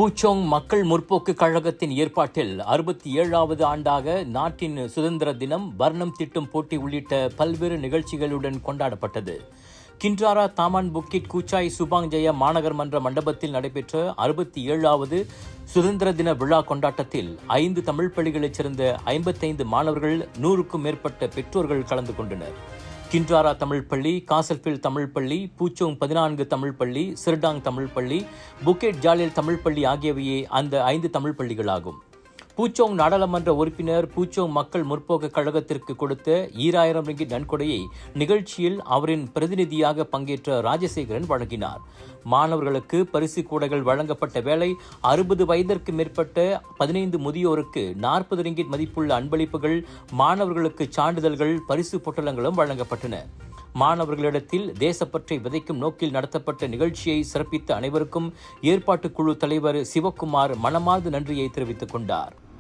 பூச்சோங் மக்கள் முற்போக்கு கழகத்தின் ஏற்பாட்டில் அறுபத்தி ஏழாவது ஆண்டாக நாட்டின் சுதந்திர தினம் வர்ணம் திட்டும் போட்டி உள்ளிட்ட பல்வேறு நிகழ்ச்சிகளுடன் கொண்டாடப்பட்டது கின்றாரா தாமான் புக்கிட் கூச்சாய் சுபாங் ஜெய மாநகர் மன்ற மண்டபத்தில் நடைபெற்ற அறுபத்தி ஏழாவது சுதந்திர தின விழா கொண்டாட்டத்தில் ஐந்து தமிழ் பள்ளிகளைச் சேர்ந்த ஐம்பத்தைந்து மாணவர்கள் நூறுக்கும் மேற்பட்ட பெற்றோர்கள் கலந்து கொண்டனர் கின்றாரா தமிழ் பள்ளி காசல்பில் தமிழ் பள்ளி பூச்சோங் பதினான்கு தமிழ் பள்ளி சிர்டாங் தமிழ் பள்ளி புக்கெட் ஜாலில் தமிழ் பள்ளி ஆகியவையே அந்த ஐந்து தமிழ் பள்ளிகளாகும் பூச்சோங் நாடாளுமன்ற உறுப்பினர் பூச்சோங் மக்கள் முற்போக்கு கழகத்திற்கு கொடுத்த ஈராயிரம் ரிங்கிட் நன்கொடையை நிகழ்ச்சியில் அவரின் பிரதிநிதியாக பங்கேற்ற ராஜசேகரன் வழங்கினார் மாணவர்களுக்கு பரிசு கூடைகள் வழங்கப்பட்ட வேளை அறுபது வயதிற்கு மேற்பட்ட பதினைந்து முதியோருக்கு நாற்பது ரிங்கிட் மதிப்புள்ள அன்பளிப்புகள் மாணவர்களுக்கு சான்றிதழ்கள் பரிசு பொட்டலங்களும் வழங்கப்பட்டன மாணவர்களிடத்தில் தேசப்பற்றை விதைக்கும் நோக்கில் நடத்தப்பட்ட நிகழ்ச்சியை சிறப்பித்த அனைவருக்கும் ஏற்பாட்டுக் குழு தலைவர் சிவக்குமார் மனமார்ந்த நன்றியை தெரிவித்துக் கொண்டார்